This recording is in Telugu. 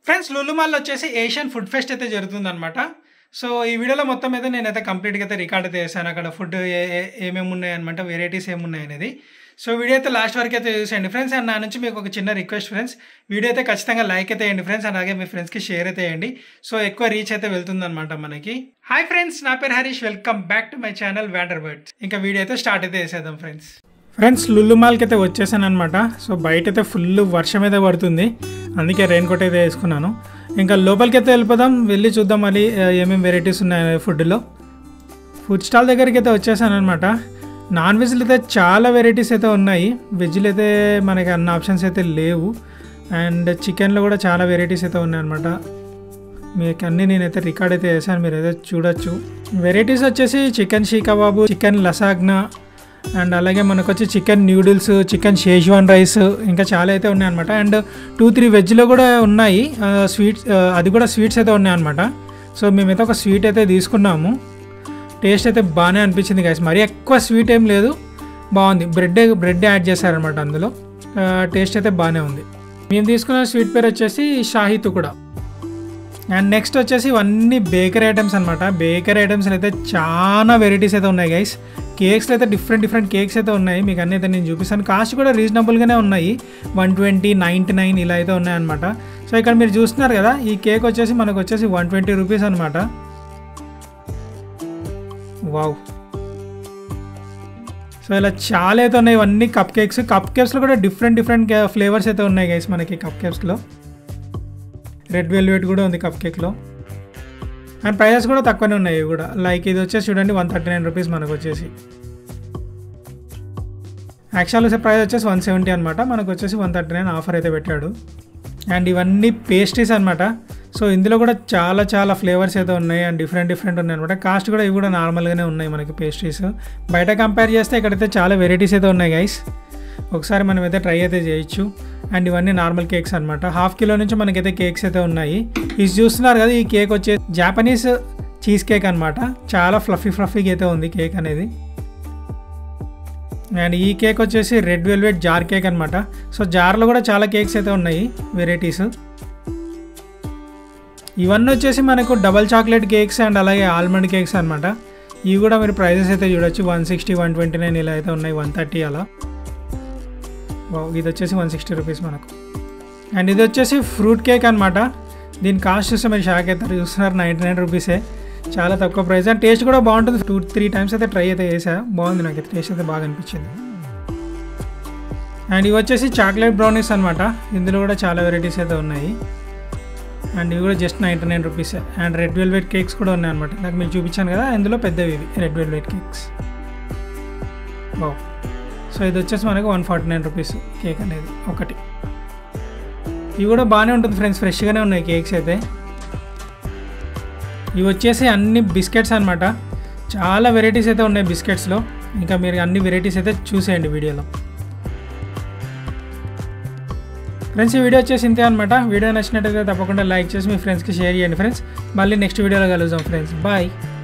ఫ్రెండ్స్ లులుమాల్లో వచ్చేసి ఏషియన్ ఫుడ్ ఫెస్ట్ అయితే జరుగుతుందన్నమాట సో ఈ వీడియోలో మొత్తం అయితే నేనైతే కంప్లీట్గా అయితే రికార్డ్ అయితే చేశాను అక్కడ ఫుడ్ ఏ ఏ- ఏమేమి ఉన్నాయి అనమాట వెరైటీస్ ఏమున్నాయి అనేది సో వీడియో అయితే లాస్ట్ వరకు అయితే చూసేయండి ఫ్రెండ్స్ అండ్ నా నుంచి మీకు ఒక చిన్న రిక్వెస్ట్ ఫ్రెండ్స్ వీడియో అయితే ఖచ్చితంగా లైక్ అయితే వేయండి ఫ్రెండ్స్ అలాగే మీ ఫ్రెండ్స్కి షేర్ అయితే వేయండి సో ఎక్కువ రీచ్ అయితే వెళ్తుందన్నమాట మనకి హాయ్ ఫ్రెండ్స్ నా పేరు Harish welcome back to my channel wander birds ఇంకా వీడియో అయితే స్టార్ట్ అయితే చేసేద్దాం ఫ్రెండ్స్ ఫ్రెండ్స్ లుల్లు మాల్కి అయితే వచ్చేసాను అనమాట సో బయట అయితే ఫుల్ వర్షం అయితే పడుతుంది అందుకే రెయిన్ కోట్ అయితే వేసుకున్నాను ఇంకా లోపలికి అయితే వెళ్ళిపోదాం వెళ్ళి చూద్దాం మళ్ళీ ఆ, ఏమేమి వెరైటీస్ ఉన్నాయి ఫుడ్లో ఫుడ్ స్టాల్ దగ్గరికి అయితే వచ్చేసాను అనమాట నాన్ వెజ్లో అయితే చాలా వెరైటీస్ అయితే ఉన్నాయి వెజ్లో అయితే మనకి అన్ని ఆప్షన్స్ అయితే లేవు అండ్ చికెన్లో కూడా చాలా వెరైటీస్ అయితే ఉన్నాయి అనమాట మీకు అన్నీ నేనైతే రికార్డ్ అయితే చేశాను మీరు అయితే చూడొచ్చు వెరైటీస్ వచ్చేసి చికెన్ షీ కబాబు చికెన్ లసాగ్నా అండ్ అలాగే మనకు వచ్చి chicken noodles chicken Schezwan rice ఇంకా చాలా అయితే ఉన్నాయి అనమాట అండ్ టూ త్రీ వెజ్లో కూడా ఉన్నాయి స్వీట్స్ అది కూడా స్వీట్స్ అయితే ఉన్నాయి అనమాట సో మేమైతే ఒక స్వీట్ అయితే తీసుకున్నాము టేస్ట్ అయితే బాగానే అనిపించింది గైస్ మరీ ఎక్కువ స్వీట్ ఏం లేదు బాగుంది బ్రెడ్ బ్రెడ్ యాడ్ చేశారనమాట అందులో టేస్ట్ అయితే బాగానే ఉంది మేము తీసుకున్న స్వీట్ పేరు వచ్చేసి షాహీ తుకుడా అండ్ నెక్స్ట్ వచ్చేసి ఇవన్నీ బేకరీ ఐటమ్స్ అనమాట బేకరీ ఐటమ్స్ అయితే చాలా వెరైటీస్ అయితే ఉన్నాయి గైస్ కేక్స్ అయితే డిఫరెంట్ డిఫరెంట్ కేక్స్ అయితే ఉన్నాయి మీకు అన్నీ అయితే నేను చూపిస్తాను కాస్ట్ కూడా రీజనబుల్గానే ఉన్నాయి వన్ ట్వంటీ నైంటీ నైన్ ఇలా అయితే ఉన్నాయన్నమాట సో ఇక్కడ మీరు చూస్తున్నారు కదా ఈ కేక్ వచ్చేసి మనకు వచ్చేసి వన్ ట్వంటీ రూపీస్ అనమాట వావ్ సో ఇలా చాలా అయితే ఉన్నాయి ఇవన్నీ కప్ కేక్స్ కప్ కేక్స్లో కూడా డిఫరెంట్ డిఫరెంట్ ఫ్లేవర్స్ అయితే ఉన్నాయి గైస్ మనకి కప్ కేక్స్లో రెడ్ వెల్వెట్ కూడా ఉంది కప్ కేక్లో అండ్ ప్రైజెస్ కూడా తక్కువనే ఉన్నాయి ఇవి కూడా లైక్ ఇది వచ్చేసి చూడండి వన్ థర్టీ నైన్ రూపీస్ మనకు వచ్చేసి యాక్చువల్ వచ్చే ప్రైస్ వచ్చేసి వన్ సెవెంటీ అనమాట మనకు వచ్చేసి వన్ థర్టీ నైన్ ఆఫర్ అయితే పెట్టాడు అండ్ ఇవన్నీ పేస్ట్రీస్ అనమాట సో ఇందులో కూడా చాలా చాలా ఫ్లేవర్స్ అయితే ఉన్నాయి అండ్ డిఫరెంట్ డిఫరెంట్ ఉన్నాయి అనమాట కాస్ట్ కూడా ఇవి కూడా నార్మల్గానే ఉన్నాయి మనకి పేస్ట్రీస్ బయట కంపేర్ చేస్తే ఇక్కడైతే చాలా వెరైటీస్ అయితే ఉన్నాయి గైస్ ఒకసారి మనం అయితే ట్రై అయితే చేయొచ్చు అండ్ ఇవన్నీ నార్మల్ కేక్స్ అనమాట హాఫ్ కిలో నుంచి మనకైతే కేక్స్ అయితే ఉన్నాయి ఇది చూస్తున్నారు కదా ఈ కేక్ వచ్చే జాపనీస్ చీజ్ కేక్ అనమాట చాలా ఫ్లఫీ ఫ్లఫీగా అయితే ఉంది కేక్ అనేది అండ్ ఈ కేక్ వచ్చేసి రెడ్ వెల్వెట్ జార్ కేక్ అనమాట సో జార్లో కూడా చాలా కేక్స్ అయితే ఉన్నాయి వెరైటీస్ ఇవన్నీ వచ్చేసి మనకు డబల్ చాక్లెట్ కేక్స్ అండ్ అలాగే ఆల్మండ్ కేక్స్ అనమాట ఇవి కూడా మీరు ప్రైజెస్ అయితే చూడొచ్చు one sixty one twenty nine ఇలా అయితే ఉన్నాయి వన్ థర్టీ అలా వావ్, ఇది వచ్చేసి వన్ సిక్స్టీ రూపీస్ మనకు అండ్ ఇది వచ్చేసి ఫ్రూట్ కేక్ అనమాట దీని కాస్ట్ చూస్తే మీరు షాక్ అవుతారు చూస్తున్నారు నైంటీ నైన్ రూపీసే చాలా తక్కువ ప్రైస్ అండ్ టేస్ట్ కూడా బాగుంటుంది టూ త్రీ టైమ్స్ అయితే ట్రై అయితే చేసా బాగుంది నాకు టేస్ట్ అయితే బాగా అనిపించింది అండ్ ఇవి వచ్చేసి చాక్లెట్ బ్రౌనీస్ అనమాట ఇందులో కూడా చాలా వెరైటీస్ అయితే ఉన్నాయి అండ్ ఇవి కూడా just ninety nine rupees and red velvet cakes కూడా ఉన్నాయి అనమాట నాకు మీకు చూపించాను కదా ఇందులో పెద్దవి ఇవి red velvet cakes oh so ఇది వచ్చేసి మనకు one forty nine rupees cake అనేది ఒకటి ఇవి కూడా బాగానే ఉంటుంది ఫ్రెండ్స్ ఫ్రెష్గానే ఉన్నాయి కేక్స్ అయితే ఇవి వచ్చేసి అన్ని బిస్కెట్స్ అనమాట చాలా వెరైటీస్ అయితే ఉన్నాయి బిస్కెట్స్లో ఇంకా మీరు అన్ని వెరైటీస్ అయితే చూసేయండి వీడియోలో ఫ్రెండ్స్ ఈ వీడియో వచ్చేసి ఇంతే అనమాట వీడియో నచ్చినట్టయితే తప్పకుండా లైక్ చేసి మీ ఫ్రెండ్స్కి షేర్ చేయండి ఫ్రెండ్స్ మళ్ళీ నెక్స్ట్ వీడియోలో కలుద్దాం ఫ్రెండ్స్ బాయ్